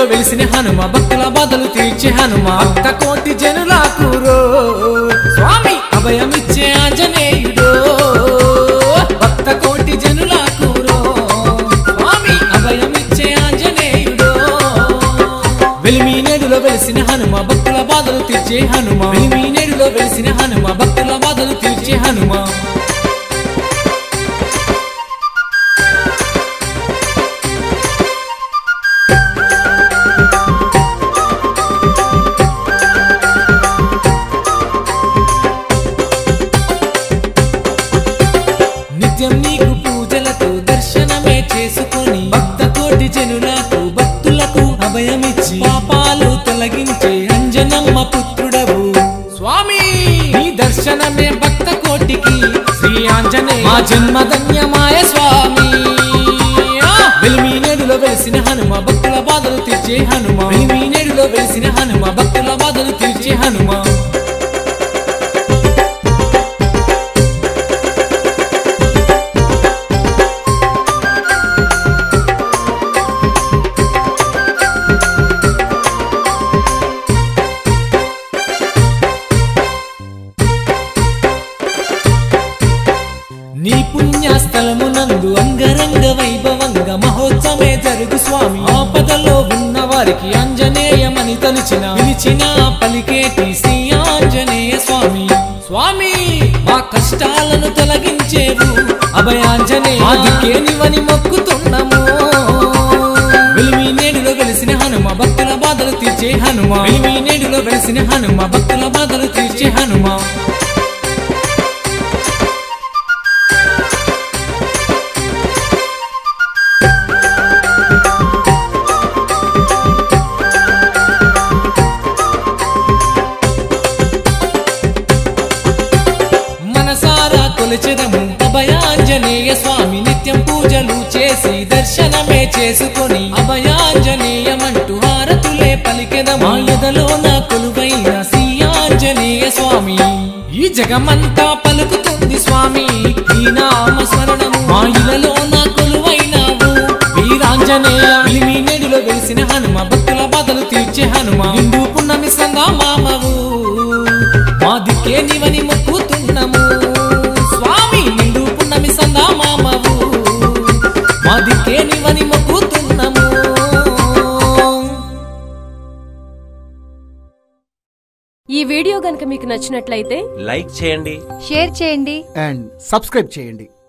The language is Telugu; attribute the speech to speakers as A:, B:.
A: నెడులో వెలిసిన హనుమ భక్తుల బాధలు తీర్చే హనుమ భక్త కోటి జనులకు రో స్వామి అభయమిచ్చే ఆంజనేయుడు భక్త కోటి జనులకు రో స్వామి అభయమిచ్చే ఆంజనేయుడు వెలిమి నేడులో వెలిసిన హనుమ భక్తుల బాధలు తీర్చే హనుమ వెలిమి నేడులో వెలిసిన హనుమ భక్తుల బాధలు తీర్చే హనుమ నిత్యం నీకు పూజలతో దర్శనమే చేసుకొని భక్త కోటి జనులకు భక్తులకు అభయమిచ్చి పాపాలు తొలగించే అంజనమ్మ పుత్రుడవు స్వామి నీ దర్శనమే భక్త కోటికి శ్రీ ఆంజనేయ మా జన్మధన్యమాయ స్వామి ఆ! వెలిమి నేడులో వెలిసిన హనుమ భక్తుల బాధలు తీర్చే హనుమ వెలిమి నేడులో వెలిసిన హనుమ భక్తుల బాధలు తీర్చే హనుమ నీ పుణ్యస్థలమునందు అంగరంగ వైభవంగా మహోత్సవమే జరుగు స్వామి ఆపదలో ఉన్న వారికి ఆంజనేయమని తలిచిన పిలిచిన పలికేటి శ్రీ ఆంజనేయ స్వామి స్వామి మా కష్టాలను తొలగించేవు అభయాంజనేయ ఆదికేనివని మొక్కుతున్నాము వెలిమి నేడులో వెలిసిన హనుమ భక్తుల బాధలు తీర్చే హనుమ వెలిమి నేడులో వెలిసిన హనుమ భక్తుల బాధలు తీర్చే హనుమ మనసారా కొలిచెదము అభయాంజనేయ స్వామి నిత్యం పూజలు చేసి దర్శనమే చేసుకొని అభయాంజనేయమంటూ హారతులే పలికెదము మా ఎదలో నా కొలువైన శ్రీ ఆంజనేయ స్వామి ఈ జగమంతా పలుకుతుంది స్వామి ఈ నామ స్మరణము మా ఇలలో నా కొలువైనావు వీరాంజనేయ విలిమి నేడులో వెలిసిన హనుమ భక్తుల బాధలు తీర్చే హనుమ హిందూ పున్నమి సంగా మామవు మా దిక్కే నీవని మొక్కుతున్నాము స్వామి నిండు పున్నమి సంగా మామవు మా దిక్కే నీవని మొక్కుతున్నాము
B: ఈ వీడియో గనుక మీకు నచ్చినట్లయితే
C: లైక్ చేయండి
D: షేర్ చేయండి
E: అండ్ సబ్స్క్రైబ్ చేయండి